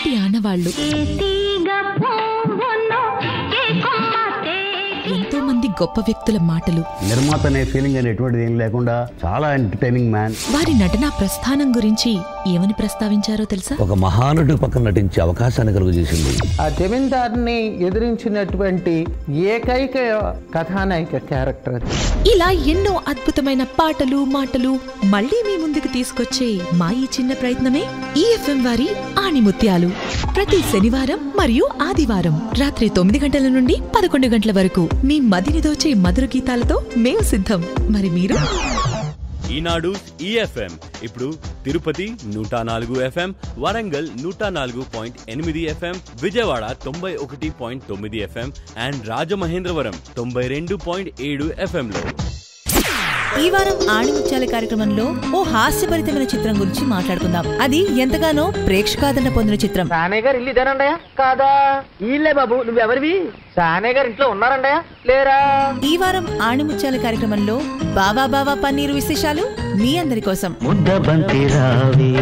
ఈనాటి ఆనవాళ్లు ఎంతో మంది గొప్ప వ్యక్తుల మాటలు నిర్మాత అనే ఫీలింగ్ అని ఎటువంటిది ఏం లేకుండా చాలా ఎంటర్టైనింగ్ మ్యాన్ వారి నటనా ప్రస్థానం గురించి ఏమని ప్రస్తావించారో తెలుసా ఒక మహానటుడి పక్కన నటించే అవకాశాన్ని కలుగజేసింది ఆ జమీందార్ని ఎదిరించినటువంటి ఏకైక కథానాయిక క్యారెక్టర్ అది ఇలా ఎన్నో అద్భుతమైన పాటలు మాటలు మళ్ళీ మీ ముందుకు తీసుకొచ్చే మా ఈ చిన్న ప్రయత్నమే ఈఎఫ్ఎం వారి ఆణిముత్యాలు ప్రతి శనివారం మరియు ఆదివారం రాత్రి తొమ్మిది గంటల నుండి పదకొండు గంటల వరకు మీ మదిని దోచే మధుర గీతాలతో మేము సిద్ధం మరి మీరు ఈనాడు ఈఎఫ్ఎం ఇప్పుడు తిరుపతి నూట నాలుగు ఎఫ్ఎం వరంగల్ నూట నాలుగు పాయింట్ ఎనిమిది ఎఫ్ఎం విజయవాడ తొంభై ఒకటి పాయింట్ తొమ్మిది ఎఫ్ఎం అండ్ రాజమహేంద్రవరం తొంభై రెండు పాయింట్ ఏడు ఎఫ్ఎంలో ఈ వారం ఆణిముత్యాల కార్యక్రమంలో ఓ హాస్యభరితమైన చిత్రం గురించి మాట్లాడుకుందాం అది ఎంతగానో ప్రేక్షకాదరణ పొందిన చిత్రం సానే గారు ఇల్లు ఇదేనండయా కాదా ఇల్లే బాబు నువ్వెవరివి సానే గారు ఇంట్లో ఉన్నారండయా లేరా ఈ వారం ఆణిముత్యాల కార్యక్రమంలో బావా బావా పన్నీరు విశేషాలు మీ అందరి కోసం ముద్ద బంతి రావే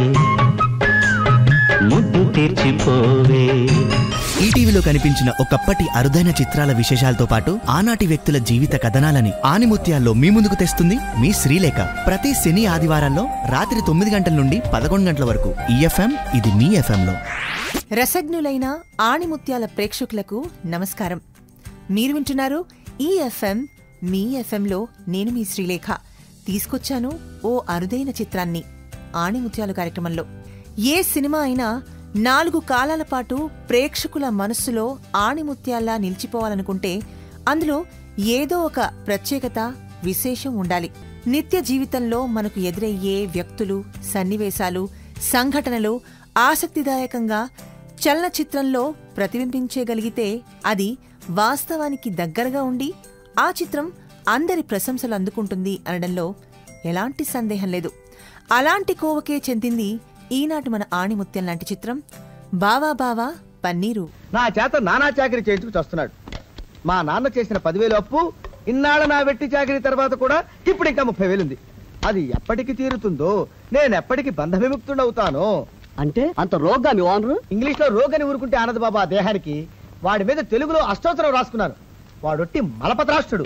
ముద్దు తీర్చిపోవే ఈటీవీలో కనిపించిన ఒకప్పటి అరుదైన చిత్రాల విశేషాలతో పాటు ఆనాటి వ్యక్తుల జీవిత కథనాలని ఆనిముత్యాల్లో మీ ముందుకు తెస్తుంది మీ శ్రీలేఖ ప్రతి శని ఆదివారాల్లో రాత్రి తొమ్మిది గంటల నుండి పదకొండు గంటల వరకు ఈఎఫ్ఎం ఇది మీ ఎఫ్ఎంలో రసజ్ఞులైన ఆణిముత్యాల ప్రేక్షకులకు నమస్కారం మీరు వింటున్నారు ఈ ఎఫ్ఎం మీ ఎఫ్ఎంలో నేను మీ శ్రీలేఖ తీసుకొచ్చాను ఓ అరుదైన చిత్రాన్ని ఆణిముత్యాలు కార్యక్రమంలో ఏ సినిమా అయినా నాలుగు కాలాల పాటు ప్రేక్షకుల మనస్సులో ఆణిముత్యాల్లా నిలిచిపోవాలనుకుంటే అందులో ఏదో ఒక ప్రత్యేకత విశేషం ఉండాలి నిత్య జీవితంలో మనకు ఎదురయ్యే వ్యక్తులు సన్నివేశాలు సంఘటనలు ఆసక్తిదాయకంగా చలనచిత్రంలో ప్రతిబింబించగలిగితే అది వాస్తవానికి దగ్గరగా ఉండి ఆ చిత్రం అందరి ప్రశంసలు అందుకుంటుంది అనడంలో ఎలాంటి సందేహం లేదు అలాంటి కోవకే చెందింది ఈనాటి మన ఆణిముత్యం లాంటి చిత్రం బావా బావా పన్నీరు నా చేత నానా చాకరీ చేయించుకు వస్తున్నాడు మా నాన్న చేసిన పదివేలు అప్పు ఇన్నాళ్ళ నా వెట్టి చాకరీ తర్వాత కూడా ఇప్పుడు ఇంకా ముప్పై వేలు ఉంది అది ఎప్పటికి తీరుతుందో నేను ఎప్పటికి బంధ విముక్తుడవుతాను అంటే అంత రోగ్గా మీ ఓనరు ఇంగ్లీష్ లో రోగని ఊరుకుంటే ఆనదు బాబా ఆ దేహానికి వాడి మీద తెలుగులో అష్టోత్తరం రాసుకున్నాను వాడొట్టి మలపత్రాష్ట్రుడు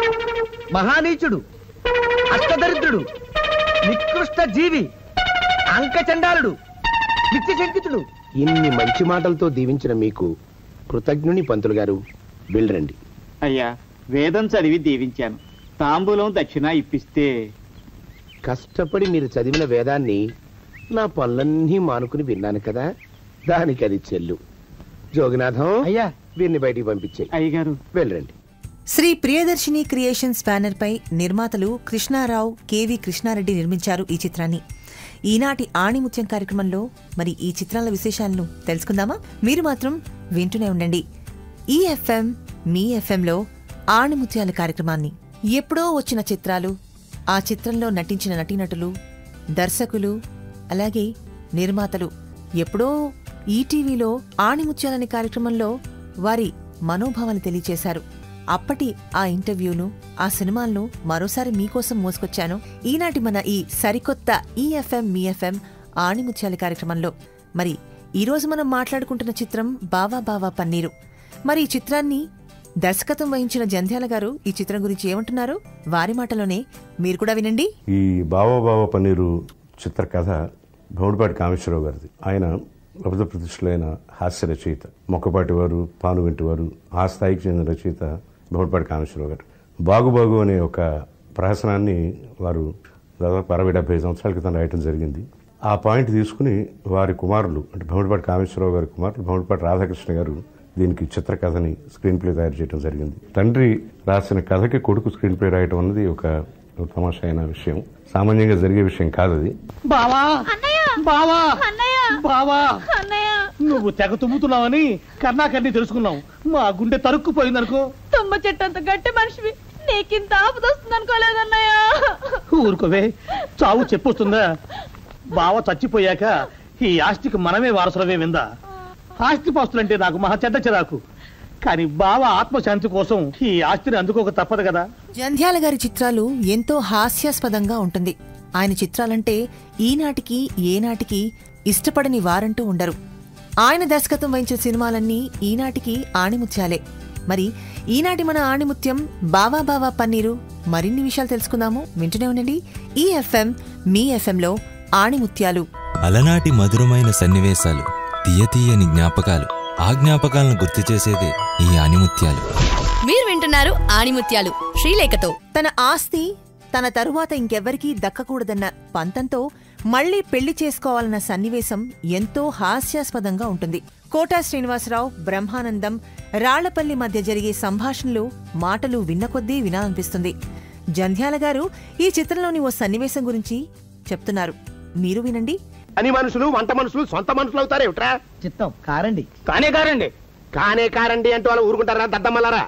మహానీచుడు అష్టదరిద్రుడు నికృష్ట జీవి అంకచండాలుడు నిత్య శంకితుడు ఇన్ని మంచి మాటలతో దీవించిన మీకు కృతజ్ఞుని పంతులు గారు వెళ్ళరండి అయ్యా వేదం చదివి దీవించాను తాంబూలం దక్షిణ ఇప్పిస్తే కష్టపడి మీరు చదివిన వేదాన్ని నా పనులన్నీ మానుకుని విన్నాను కదా దానికి అది చెల్లు జోగినాథం అయ్యా వీరిని బయటికి పంపించే అయ్యగారు వెళ్ళరండి శ్రీ ప్రియదర్శిని క్రియేషన్స్ బ్యానర్ పై నిర్మాతలు కృష్ణారావు కెవి కృష్ణారెడ్డి నిర్మించారు ఈ చిత్రాన్ని ఈనాటి ఆణిముత్యం కార్యక్రమంలో మరి ఈ చిత్రాల విశేషాలను తెలుసుకుందామా మీరు మాత్రం వింటూనే ఉండండి ఈ ఎఫ్ఎం మీ ఎఫ్ఎంలో ఆణిముత్యాల కార్యక్రమాన్ని ఎప్పుడో వచ్చిన చిత్రాలు ఆ చిత్రంలో నటించిన నటీనటులు దర్శకులు అలాగే నిర్మాతలు ఎప్పుడో ఈటీవీలో ఆణిముత్యాలనే కార్యక్రమంలో వారి మనోభావాలు తెలియచేశారు అప్పటి ఆ ఇంటర్వ్యూను ఆ సినిమాలను మరోసారి మీకోసం మోసుకొచ్చాను ఈనాటి మన ఈ సరికొత్త ఈఎఫ్ఎం మీఎఫ్ఎం ఆణిముత్యాల కార్యక్రమంలో మరి ఈ రోజు మనం మాట్లాడుకుంటున్న చిత్రం బావా బావా పన్నీరు మరి ఈ చిత్రాన్ని దర్శకత్వం వహించిన జంధ్యాల గారు ఈ చిత్రం గురించి ఏమంటున్నారు వారి మాటలోనే మీరు కూడా వినండి ఈ బావ బావ పన్నీరు చిత్రకథ భౌడిపాటి కామేశ్వరరావు గారిది ఆయన లబ్ధ ప్రతిష్ఠులైన హాస్య రచయిత మొక్కపాటి వారు పానుగంటి వారు ఆ స్థాయికి చెందిన రచయిత భౌడిపాటి కామేశ్వరరావు గారు బాగు బాగు అనే ఒక ప్రహసనాన్ని వారు దాదాపు అరవై డెబ్బై సంవత్సరాల క్రితం రాయటం జరిగింది ఆ పాయింట్ తీసుకుని వారి కుమారులు అంటే భౌడిపాటి కామేశ్వరరావు గారి కుమారులు భౌడిపాటి రాధాకృష్ణ గారు దీనికి చిత్రకథని స్క్రీన్ ప్లే తయారు చేయడం జరిగింది తండ్రి రాసిన కథకి కొడుకు స్క్రీన్ ప్లే రాయటం అన్నది ఒక ఒక తమాషా అయిన విషయం సామాన్యంగా జరిగే విషయం కాదు అది బావా బావా బావా నువ్వు తెగ తుమ్ముతున్నావని కర్ణాకర్ణి తెలుసుకున్నావు మా గుండె తరుక్కుపోయిందనుకో తుమ్మ చెట్టు అంత గట్టి మనిషివి నీకింత ఆపద వస్తుంది అనుకోలేదన్నయ్య ఊరుకోవే చావు చెప్పొస్తుందా బావ చచ్చిపోయాక ఈ ఆస్తికి మనమే వారసులమే విందా ఆస్తి పాస్తులంటే నాకు మహా చెడ్డ చిరాకు కానీ బావ ఆత్మశాంతి కోసం ఈ ఆస్తిని అందుకోక తప్పదు కదా జంధ్యాల గారి చిత్రాలు ఎంతో హాస్యాస్పదంగా ఉంటుంది ఆయన చిత్రాలంటే ఈనాటికి ఏనాటికి ఇష్టపడని వారంటూ ఉండరు ఆయన దర్శకత్వం వహించిన సినిమాలన్నీ ఈనాటికి ఆణిముత్యాలే మరి ఈనాటి మన ఆణిముత్యం బావా బావా పన్నీరు మరిన్ని విషయాలు తెలుసుకుందాము వింటూనే ఉండండి ఈ ఎఫ్ఎం మీ ఎఫ్ఎంలో ఆణిముత్యాలు అలనాటి మధురమైన సన్నివేశాలు తీయ తీయని జ్ఞాపకాలు ఆ జ్ఞాపకాలను గుర్తు చేసేదే ఈ ఆనిముత్యాలు మీరు వింటున్నారు ఆణిముత్యాలు శ్రీలేఖతో తన ఆస్తి తన తరువాత ఇంకెవ్వరికీ దక్కకూడదన్న పంతంతో మళ్లీ పెళ్లి చేసుకోవాలన్న సన్నివేశం ఎంతో హాస్యాస్పదంగా ఉంటుంది కోటా శ్రీనివాసరావు బ్రహ్మానందం రాళ్లపల్లి మధ్య జరిగే సంభాషణలు మాటలు విన్న కొద్దీ వినాలనిపిస్తుంది జంధ్యాల గారు ఈ చిత్రంలోని ఓ సన్నివేశం గురించి చెప్తున్నారు మీరు వినండి అని మనుషులు వంట మనుషులు సొంత మనుషులు అవుతారేమిట్రా చిత్తం కారండి కానే కారండి కానే కారండి అంటూ వాళ్ళు ఊరుకుంటారా దద్దమ్మలారా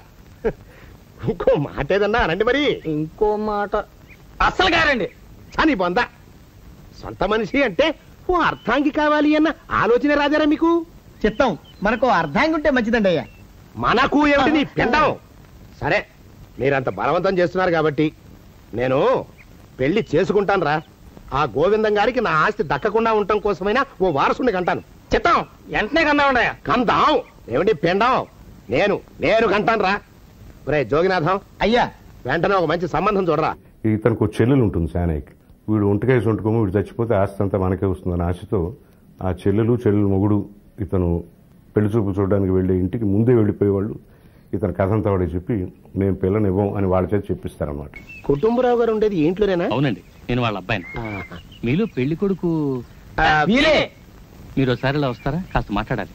ఇంకో మాట ఏదన్నా రండి మరి ఇంకో మాట అస్సలు కారండి అని బొంద సొంత మనిషి అంటే ఓ అర్థాంగి కావాలి అన్న ఆలోచన రాజారా మీకు చిత్తం మనకు అర్ధాంగి ఉంటే మంచిదండి అయ్యా మనకు ఏమిటి నీ పిండం సరే మీరంత బలవంతం చేస్తున్నారు కాబట్టి నేను పెళ్లి చేసుకుంటాను రా ఆ గోవిందం గారికి నా ఆస్తి దక్కకుండా ఉండటం కోసమైనా ఓ వారసుని కంటాను చిత్తం వెంటనే కందా ఉండయా కందాం ఏమిటి పిండం నేను నేను కంటాను రా రే జోగినాథం అయ్యా వెంటనే ఒక మంచి సంబంధం చూడరా ఇతనికి ఒక చెల్లెలు ఉంటుంది శానయ్యకి వీడు ఒంటికాయ సొంటుకోము వీడు చచ్చిపోతే ఆస్తి అంతా మనకే వస్తుందని ఆశతో ఆ చెల్లెలు చెల్లెలు మొగుడు ఇతను పెళ్లి చూపు చూడడానికి వెళ్ళే ఇంటికి ముందే వెళ్ళిపోయేవాళ్ళు ఇతని కథ అంతా వాడికి చెప్పి మేము పిల్లని ఇవ్వం అని వాళ్ళ చేత చెప్పిస్తారనమాట కుటుంబరావు గారు ఉండేది ఈ ఇంట్లోనేనా అవునండి నేను వాళ్ళ అబ్బాయిని మీలో పెళ్లి కొడుకు మీరే మీరు ఒకసారి ఇలా వస్తారా కాస్త మాట్లాడాలి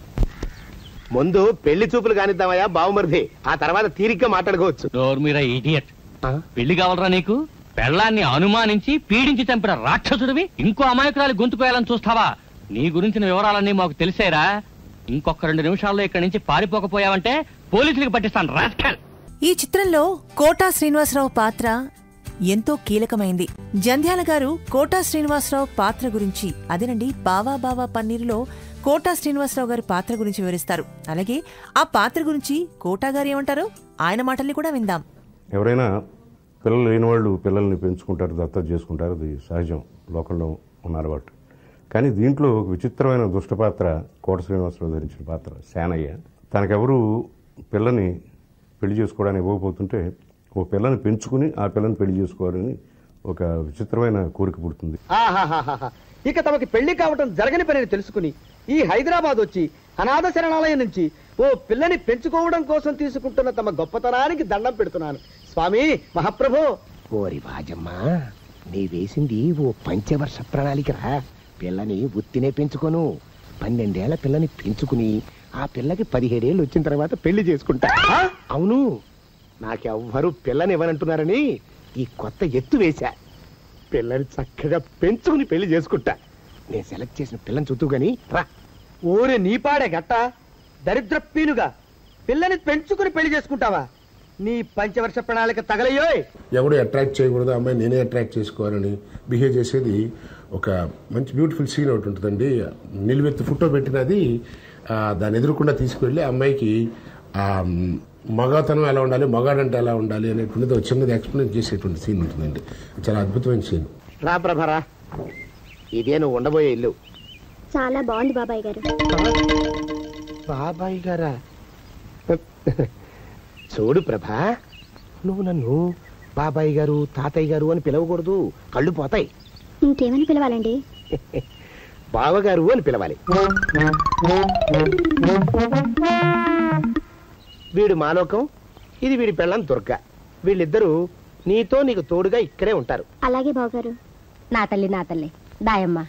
ముందు పెళ్లి చూపులు కానిద్దామయ్యా బావుమరిది ఆ తర్వాత తీరిగ్గా మాట్లాడుకోవచ్చు డోర్ మీరా ఇడియట్ పెళ్లి కావాలరా నీకు పెళ్ళాన్ని అనుమానించి పీడించి చంపిన రాక్షసుడివి ఇంకో అమాయకురాలి గొంతుకోయాలని చూస్తావా నీ గురించిన వివరాలన్నీ మాకు తెలిసేరా ఇంకొక రెండు నిమిషాల్లో ఇక్కడి నుంచి పారిపోకపోయావంటే పోలీసులకు పట్టిస్తాను రాస్కల్ ఈ చిత్రంలో కోటా శ్రీనివాసరావు పాత్ర ఎంతో కీలకమైంది జంధ్యాల గారు కోటా శ్రీనివాసరావు పాత్ర గురించి అదేనండి బావా బావా పన్నీరులో కోటా శ్రీనివాసరావు గారి పాత్ర గురించి వివరిస్తారు అలాగే ఆ పాత్ర గురించి కోటా గారు ఏమంటారో ఆయన మాటల్ని కూడా విందాం ఎవరైనా పిల్లలు లేని వాళ్ళు పిల్లల్ని పెంచుకుంటారు దత్తత చేసుకుంటారు అది సహజం లోకంలో ఉన్నారు వాటి కానీ దీంట్లో ఒక విచిత్రమైన దుష్ట పాత్ర కోట శ్రీనివాసరావు ధరించిన పాత్ర శానయ్య తనకెవరు పిల్లని పెళ్లి చేసుకోవడానికి ఇవ్వకపోతుంటే ఓ పిల్లని పెంచుకుని ఆ పిల్లని పెళ్లి చేసుకోవాలని ఒక విచిత్రమైన కోరిక పుడుతుంది ఆహాహాహాహా. ఇక తమకి పెళ్లి కావటం జరగని పనిని తెలుసుకుని ఈ హైదరాబాద్ వచ్చి అనాథ శరణాలయం నుంచి ఓ పిల్లని పెంచుకోవడం కోసం తీసుకుంటున్న తమ గొప్పతనానికి దండం పెడుతున్నాను స్వామి మహాప్రభు ఓరి వాజమ్మా నీ వేసింది ఓ పంచవర్ష ప్రణాళికరా పిల్లని ఉత్తినే పెంచుకోను పన్నెండేళ్ల పిల్లని పెంచుకుని ఆ పిల్లకి పదిహేడేళ్ళు వచ్చిన తర్వాత పెళ్లి చేసుకుంటా అవును నాకెవ్వరూ పిల్లని ఇవ్వనంటున్నారని ఈ కొత్త ఎత్తు వేశా పిల్లని చక్కగా పెంచుకుని పెళ్లి చేసుకుంటా నేను సెలెక్ట్ చేసిన పిల్లని చుట్టూ గాని రా ఓరి నీపాడే గట్ట దరిద్ర పీనుగా పిల్లని పెంచుకుని పెళ్లి చేసుకుంటావా నీ పంచవర్ష ప్రణాళిక తగలయ్యోయ్ ఎవడు అట్రాక్ట్ చేయకూడదు అమ్మాయి నేనే అట్రాక్ట్ చేసుకోవాలని బిహేవ్ చేసేది ఒక మంచి బ్యూటిఫుల్ సీన్ ఒకటి ఉంటుందండి నిలువెత్తి ఫోటో పెట్టినది ఆ, దాన్ని ఎదురకుండా తీసుకువెళ్ళి ఆ అమ్మాయికి ఆ మ్, మగతనం ఎలా ఉండాలి మగాడంటే ఎలా ఉండాలి అనేటువంటిది ఒక చిన్నది ఎక్స్ప్లెయిన్ చేసేటువంటి సీన్ ఉంటుందండి చాలా అద్భుతమైన సీన్ రా ప్రభరా ఇదే నువ్వు ఉండబోయే ఇల్లు చాలా బాగుంది బాబాయ్ గారు బాబాయ్ గారా చూడు ప్రభా నువ్వు నన్ను బాబాయ్ గారు తాతయ్య గారు అని పిలవకూడదు కళ్ళు పోతాయి ఇంకేమని పిలవాలండి బావగారు అని పిలవాలి వీడు మాలోకం ఇది వీడి పెళ్ళం దుర్గ వీళ్ళిద్దరూ నీతో నీకు తోడుగా ఇక్కడే ఉంటారు అలాగే బావగారు నా తల్లి నా తల్లి దాయమ్మ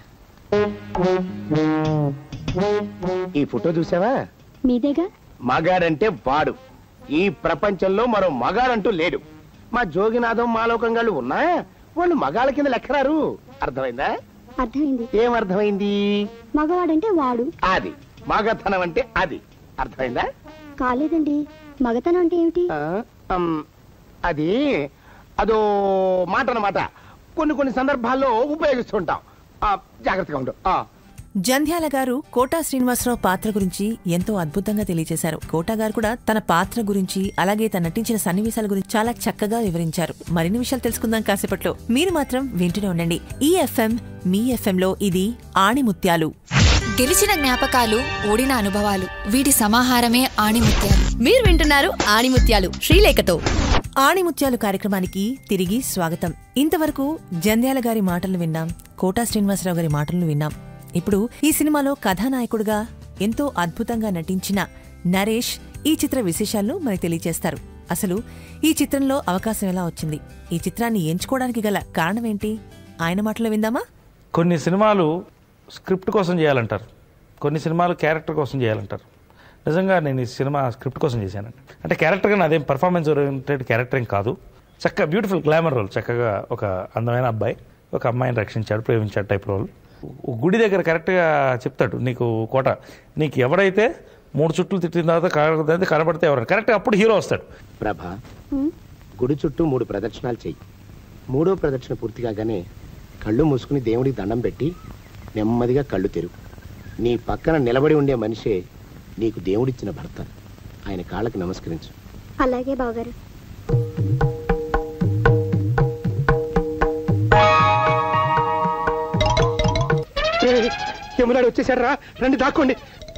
ఈ ఫోటో చూసావా మీదేగా మగాడంటే వాడు ఈ ప్రపంచంలో మరో మగాడంటూ లేడు మా జోగినాథం మాలోకం గాళ్ళు ఉన్నా వాళ్ళు మగాళ్ళ కింద లెక్కరారు అర్థమైందా అర్థమైంది ఏం అర్థమైంది మగవాడంటే వాడు అది మగతనం అంటే అది అర్థమైందా కాలేదండి మగతనం అంటే ఏమిటి ఆ, అమ్, అది అదో మాట అన్నమాట కొన్ని కొన్ని సందర్భాల్లో ఉపయోగిస్తుంటాం ఆ, జాగ్రత్తగా ఉండు ఆ. జంధ్యాల గారు కోటా శ్రీనివాసరావు పాత్ర గురించి ఎంతో అద్భుతంగా తెలియజేశారు కోటా గారు కూడా తన పాత్ర గురించి అలాగే తన నటించిన సన్నివేశాల గురించి చాలా చక్కగా వివరించారు మరిన్ని విషయాలు తెలుసుకుందాం కాసేపట్లో మీరు మాత్రం వింటూనే ఉండండి ఈ ఎఫ్ఎం మీ ఎఫ్ఎం లో ఇది ఆణిముత్యాలు గెలిచిన జ్ఞాపకాలు ఓడిన అనుభవాలు వీటి సమాహారమే ఆణిముత్యాలు మీరు వింటున్నారు ఆణిముత్యాలు శ్రీలేఖతో ఆణిముత్యాలు కార్యక్రమానికి తిరిగి స్వాగతం ఇంతవరకు జంధ్యాల గారి మాటలు విన్నాం కోటా శ్రీనివాసరావు గారి మాటలను విన్నాం ఇప్పుడు ఈ సినిమాలో కథానాయకుడిగా ఎంతో అద్భుతంగా నటించిన నరేష్ ఈ చిత్ర విశేషాలను మనకు తెలియజేస్తారు అసలు ఈ చిత్రంలో అవకాశం ఎలా వచ్చింది ఈ చిత్రాన్ని ఎంచుకోవడానికి గల కారణమేంటి ఆయన మాటలో విందామా కొన్ని సినిమాలు స్క్రిప్ట్ కోసం చేయాలంటారు కొన్ని సినిమాలు క్యారెక్టర్ కోసం చేయాలంటారు నిజంగా నేను ఈ సినిమా స్క్రిప్ట్ కోసం చేశానండి అంటే క్యారెక్టర్గా నాదేం పర్ఫార్మెన్స్ ఓరియంటెడ్ క్యారెక్టర్ ఏం కాదు చక్కగా బ్యూటిఫుల్ గ్లామర్ రోల్ చక్కగా ఒక అందమైన అబ్బాయి ఒక అమ్మాయిని రక్షించాడు ప్రేమించాడు టైప్ రోల్ ఓ గుడి దగ్గర కరెక్ట్గా చెప్తాడు నీకు కోట నీకు ఎవడైతే మూడు చుట్లు తిట్టిన తర్వాత కనబడితే కనబడితే ఎవరైనా కరెక్ట్గా అప్పుడు హీరో వస్తాడు ప్రభ గుడి చుట్టూ మూడు ప్రదక్షిణాలు చెయ్యి మూడో ప్రదక్షిణ పూర్తి కాగానే కళ్ళు మూసుకుని దేవుడికి దండం పెట్టి నెమ్మదిగా కళ్ళు తెరువు నీ పక్కన నిలబడి ఉండే మనిషే నీకు దేవుడిచ్చిన భర్త ఆయన కాళ్ళకి నమస్కరించు అలాగే బావగారు యమునాడు వచ్చేసాడు రా రండి దాక్కోండి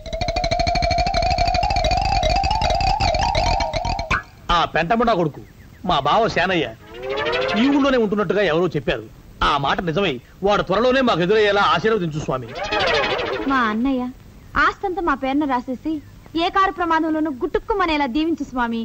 ఆ పెంటముడా కొడుకు మా బావ శానయ్య ఈ ఊళ్ళోనే ఉంటున్నట్టుగా ఎవరో చెప్పారు ఆ మాట నిజమై వాడు త్వరలోనే మాకు ఎదురయ్యేలా ఆశీర్వదించు స్వామి మా అన్నయ్య ఆస్తంతా మా పేరున రాసేసి ఏ కారు ప్రమాదంలోనూ గుట్టుక్కుమనేలా దీవించు స్వామి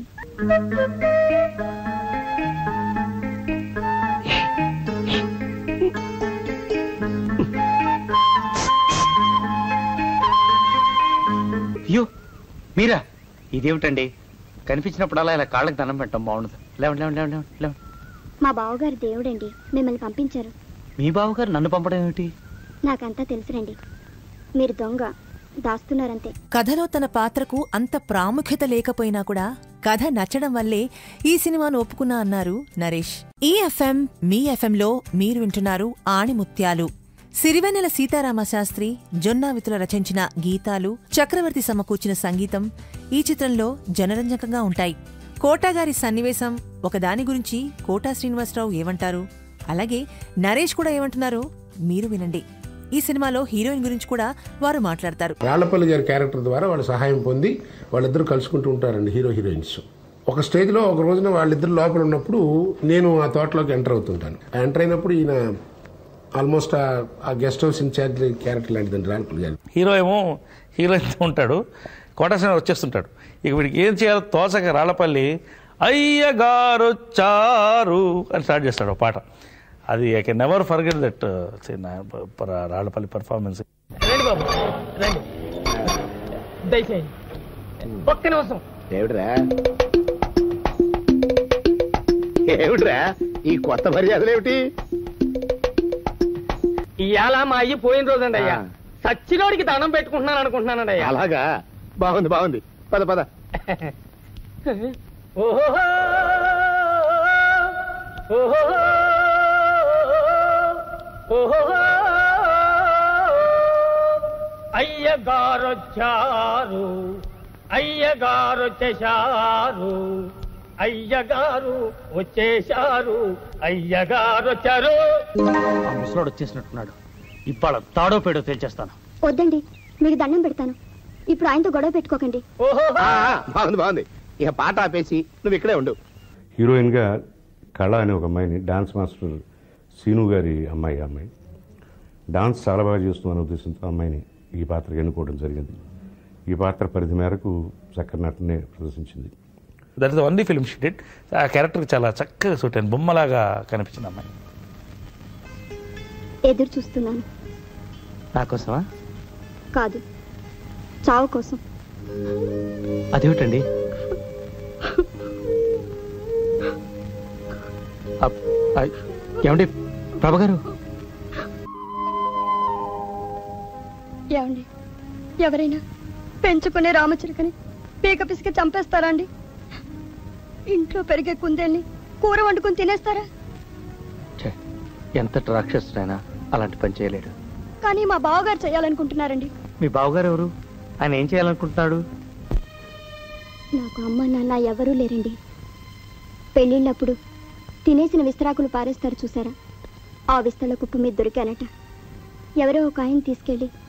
అయ్యో మీరా ఇదేమిటండి కనిపించినప్పుడల్లా ఇలా కాళ్ళకి దండం పెట్టడం బాగుండదు లేవండి లేవండి లేవండి లేవండి, లేవండి మా బావగారు దేవుడండి మిమ్మల్ని పంపించారు మీ బావగారు నన్ను పంపడం ఏమిటి నాకంతా తెలుసురండి మీరు దొంగ దాస్తున్నారంతే కథలో తన పాత్రకు అంత ప్రాముఖ్యత లేకపోయినా కూడా కథ నచ్చడం వల్లే ఈ సినిమాను ఒప్పుకున్నా అన్నారు నరేష్ ఈ ఎఫ్ఎం మీ ఎఫ్ఎంలో మీరు వింటున్నారు ఆణిముత్యాలు సిరివెన్నెల సీతారామ శాస్త్రి జొన్నావితుల రచించిన గీతాలు చక్రవర్తి సమకూర్చిన సంగీతం ఈ చిత్రంలో జనరంజకంగా ఉంటాయి కోటాగారి సన్నివేశం ఒకదాని గురించి కోటా శ్రీనివాసరావు ఏమంటారు అలాగే నరేష్ కూడా ఏమంటున్నారో మీరు వినండి ఈ సినిమాలో హీరోయిన్ గురించి కూడా వారు మాట్లాడతారు రాళ్లపల్లి గారి క్యారెక్టర్ ద్వారా వాళ్ళు సహాయం పొంది వాళ్ళిద్దరూ కలుసుకుంటూ ఉంటారండి హీరో హీరోయిన్స్ ఒక స్టేజ్లో ఒక రోజున వాళ్ళిద్దరు లోపల ఉన్నప్పుడు నేను ఆ తోటలోకి ఎంటర్ అవుతుంటాను ఆ ఎంటర్ అయినప్పుడు ఈయన ఆల్మోస్ట్ ఆ గెస్ట్ హౌస్ ఇన్ఛార్జ్ క్యారెక్టర్ లాంటిదండి రాళ్లపల్లి గారి హీరో ఏమో హీరోయిన్తో ఉంటాడు కోటేశ్వర వచ్చేస్తుంటాడు ఇక వీడికి ఏం చేయాలో తోసక రాళ్ళపల్లి అయ్యగారొచ్చారు అని స్టార్ట్ చేస్తాడు ఒక పాట అది I can never forget that Rallapalli performance రండి బాబు రండి దయచేయండి ఒక్క నిమిషం ఏమిట్రా ఏమిట్రా ఈ కొత్త మర్యాదలు ఏమిటి ఇవాళ మా అయ్యి పోయిన రోజండి అయ్యా సచ్చినోడికి దండం పెట్టుకుంటున్నాను అనుకుంటున్నానండి అయ్యా అలాగా బాగుంది బాగుంది పద పద ఓహో ఓహో ఓహో అయ్యగారొచ్చారు అయ్యగారు వచ్చేశారు అయ్యగారు వచ్చేశారు అయ్యగారు వచ్చారు ఆ ముసలోడు వచ్చేసినట్టున్నాడు ఇవాళ తాడో పేడో తేల్చేస్తాను వద్దండి మీకు దండం పెడతాను ఇప్పుడు ఆయనతో గొడవ పెట్టుకోకండి ఆ, ఆ, బాగుంది బాగుంది ఇక పాట ఆపేసి నువ్వు ఇక్కడే ఉండు హీరోయిన్గా కళ అనే ఒక అమ్మాయిని డాన్స్ మాస్టర్ సీను గారి అమ్మాయి ఆ అమ్మాయి డాన్స్ చాలా బాగా చేస్తుందనే ఉద్దేశంతో ఆ అమ్మాయిని ఈ పాత్రకి ఎన్నుకోవడం జరిగింది ఈ పాత్ర పరిధి మేరకు చక్కని నటనే ప్రదర్శించింది that is only film she did ఆ క్యారెక్టర్ చాలా చక్కగా సూట్ అయింది బొమ్మలాగా కనిపించింది అమ్మాయి ఎదురు చూస్తున్నాను నాకోసమా కాదు చావు కోసం అదేమిటండి అప్- ఐ- ఏమండి ప్రభగారు ఏమండి ఎవరైనా పెంచుకునే రామచిలుకని పీక పిసికి చంపేస్తారా అండి ఇంట్లో పెరిగే కుందేల్ని కూర వండుకుని తినేస్తారా ఛే, ఎంత రాక్షసుడైనా అలాంటి పని చేయలేడు కానీ మా బావగారు చేయాలనుకుంటున్నారండి మీ బావగారు ఎవరు ఆయన ఏం చేయాలనుకుంటున్నాడు నాకు అమ్మ నాన్న ఎవరూ లేరండి పెళ్ళిళ్ళప్పుడు తినేసిన విస్తరాకులు పారేస్తారు చూసారా ఆ విస్తల కుప్ప మీద దొరికానట ఎవరో ఒక ఆయన తీసుకెళ్ళి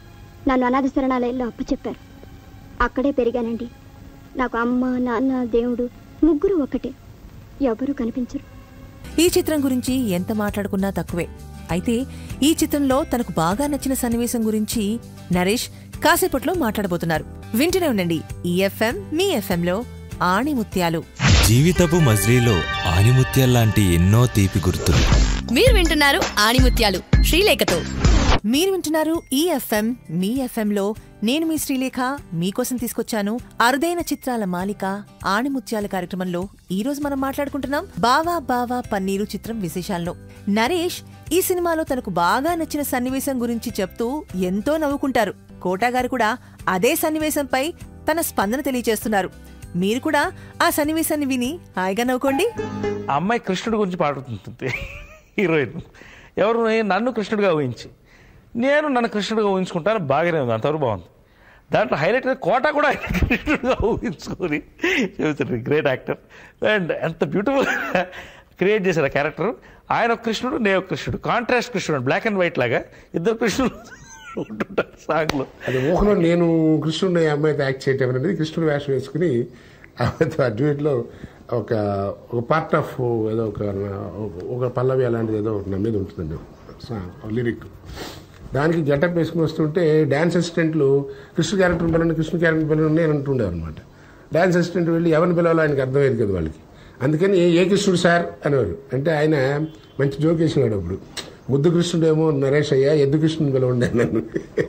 నన్ను అనాథ శరణాలయంలో అప్పచెప్పారు అక్కడే పెరిగానండి నాకు అమ్మ నాన్న దేవుడు ముగ్గురు ఒకటే ఎవరూ కనిపించరు ఈ చిత్రం గురించి ఎంత మాట్లాడుకున్నా తక్కువే అయితే ఈ చిత్రంలో తనకు బాగా నచ్చిన సన్నివేశం గురించి నరేష్ కాసేపట్లో మాట్లాడబోతున్నారు వింటూనే ఉండండి ఈ ఎఫ్ఎం మీ ఎఫ్ఎంలో ఆణిముత్యాలు జీవితపు మజిలీలో ఆనిముత్యాల్లాంటి ఎన్నో తీపి గుర్తులు మీరు వింటున్నారు ఆణిముత్యాలు శ్రీలేఖతో మీరు వింటున్నారు ఈ ఎఫ్ఎం మీ ఎఫ్ఎంలో నేను మీ శ్రీలేఖ మీకోసం తీసుకొచ్చాను అరుదైన చిత్రాల మాలిక ఆణిముత్యాల కార్యక్రమంలో ఈ రోజు మనం మాట్లాడుకుంటున్నాం బావా బావా పన్నీరు చిత్రం విశేషాల్లో నరేష్ ఈ సినిమాలో తనకు బాగా నచ్చిన సన్నివేశం గురించి చెప్తూ ఎంతో నవ్వుకుంటారు కోటా గారు కూడా అదే సన్నివేశంపై తన స్పందన తెలియజేస్తున్నారు మీరు కూడా ఆ సన్నివేశాన్ని విని హాయిగా నవ్వుకోండి ఆ అమ్మాయి కృష్ణుడి గురించి పాడుతుంటుంది హీరోయిన్ ఎవరు నన్ను కృష్ణుడిగా ఊహించి నేను నన్ను కృష్ణుడిగా ఊహించుకుంటాను బాగానే ఉంది అంతవరకు బాగుంది దాంట్లో హైలైట్ కోట కూడా ఆయన కృష్ణుడిగా ఊహించుకొని చెబుతాడు గ్రేట్ యాక్టర్ అండ్ ఎంత బ్యూటిఫుల్ క్రియేట్ చేశారు ఆ క్యారెక్టర్ ఆయన ఒక కృష్ణుడు నేను ఒక కృష్ణుడు కాంట్రాస్ట్ కృష్ణుడు బ్లాక్ అండ్ వైట్ లాగా ఇద్దరు కృష్ణుడు ఉంటుంటారు సాంగ్లో అది ఊహలో నేను కృష్ణుడిని ఈ అమ్మాయితో యాక్ట్ చేయటం అనేది కృష్ణుడు వేషం వేసుకుని ఆమెతో ఆ డ్యూయట్లో ఒక ఒక పార్ట్ ఆఫ్ ఏదో ఒక ఒక పల్లవి అలాంటిది ఏదో ఒకటి నా మీద ఉంటుందండి సాంగ్ లిరిక్ దానికి గెటప్ వేసుకుని వస్తుంటే డ్యాన్స్ అసిస్టెంట్లు కృష్ణ క్యారెక్టర్ పిల్లలు కృష్ణ క్యారెక్టర్ పిల్లలు నేను అంటుండే అనమాట డ్యాన్స్ అసిస్టెంట్ వెళ్ళి ఎవరిని పిలవాలో ఆయనకి అర్థమయ్యేది కదా వాళ్ళకి అందుకని ఏ కృష్ణుడు సార్ అనేవారు అంటే ఆయన మంచి జోక్ వేసేవాడు అప్పుడు ముద్దు కృష్ణుడేమో నరేష్ అయ్యా ఎద్దు కృష్ణుని పిలవండి నన్ను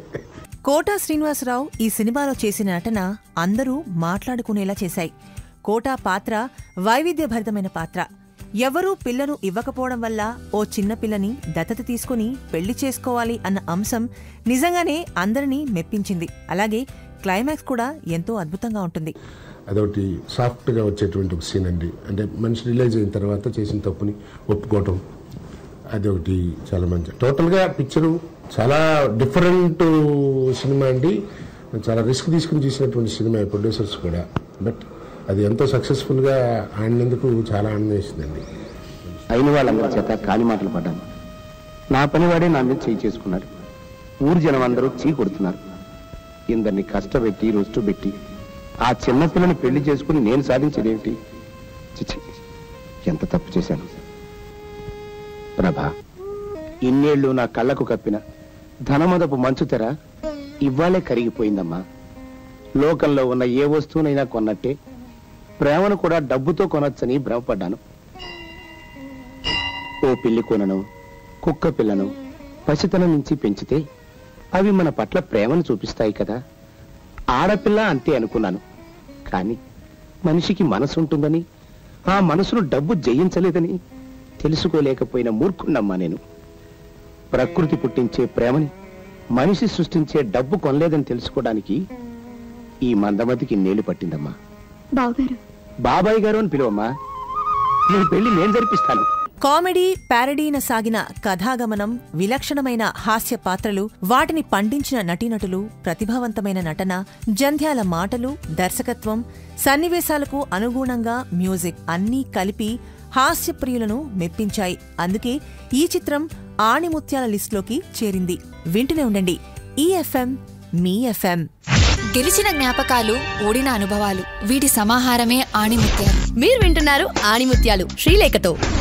కోటా శ్రీనివాసరావు ఈ సినిమాలో చేసిన నటన అందరూ మాట్లాడుకునేలా చేశాయి కోటా పాత్ర వైవిధ్యభరితమైన పాత్ర ఎవరూ పిల్లను ఇవ్వకపోవడం వల్ల ఓ చిన్న పిల్లని దత్తత తీసుకుని పెళ్లి చేసుకోవాలి అన్న అంశం నిజంగానే అందరినీ మెప్పించింది అలాగే క్లైమాక్స్ కూడా ఎంతో అద్భుతంగా ఉంటుంది అదొకటి సాఫ్ట్గా వచ్చేటువంటి ఒక సీన్ అండి అంటే మనిషి రిలైజ్ అయిన తర్వాత చేసిన తప్పుని ఒప్పుకోవటం అది ఒకటి చాలా మంచి టోటల్గా పిక్చరు చాలా డిఫరెంట్ సినిమా అండి చాలా రిస్క్ తీసుకుని తీసినటువంటి సినిమా ప్రొడ్యూసర్స్ కూడా బట్ అది ఎంతో సక్సెస్ఫుల్గా ఆడినందుకు చాలా ఆనందం వేసిందండి అయిన వాళ్ళందరి చేత కాలి మాటలు పడ్డాను నా పనివాడే నా మీద చేయి చేసుకున్నాడు ఊరు జనం అందరూ చీ కొడుతున్నారు ఇందరిని కష్టపెట్టి రొస్టు పెట్టి ఆ చిన్న పిల్లని పెళ్లి చేసుకుని నేను సాధించేదేమిటి చిచి ఎంత తప్పు చేశాను ప్రభా ఇన్నేళ్లు నా కళ్ళకు కప్పిన ధనమదపు మంచు తెర ఇవ్వాలే కరిగిపోయిందమ్మా లోకంలో ఉన్న ఏ వస్తువునైనా కొన్నట్టే ప్రేమను కూడా డబ్బుతో కొనొచ్చని భ్రమపడ్డాను ఓ పిల్లి కొనను కుక్క పిల్లను పసితనం నుంచి పెంచితే అవి మన పట్ల ప్రేమను చూపిస్తాయి కదా ఆడపిల్ల అంతే అనుకున్నాను కానీ మనిషికి మనసు ఉంటుందని ఆ మనసును డబ్బు జయించలేదని తెలుసుకోలేకపోయిన మూర్ఖున్నమ్మా నేను ప్రకృతి పుట్టించే ప్రేమని మనిషి సృష్టించే డబ్బు కొనలేదని తెలుసుకోవడానికి ఈ మందమతికి నేలు పట్టిందమ్మా బావగారు బాబాయ్ గారు అని పిలువమ్మా నేను పెళ్లి నేను జరిపిస్తాను కామెడీ ప్యారడీన సాగిన కథాగమనం విలక్షణమైన హాస్య పాత్రలు వాటిని పండించిన నటీనటులు ప్రతిభావంతమైన నటన జంధ్యాల మాటలు దర్శకత్వం సన్నివేశాలకు అనుగుణంగా మ్యూజిక్ అన్నీ కలిపి హాస్యప్రియులను మెప్పించాయి అందుకే ఈ చిత్రం ఆణిముత్యాల లిస్టులోకి చేరింది వింటూనే ఉండండి ఈ ఎఫ్ఎం మీ ఎఫ్ఎం గెలిచిన జ్ఞాపకాలు ఓడిన అనుభవాలు వీటి సమాహారమే ఆణిముత్యాలు మీరు వింటున్నారు ఆణిముత్యాలు శ్రీలేఖతో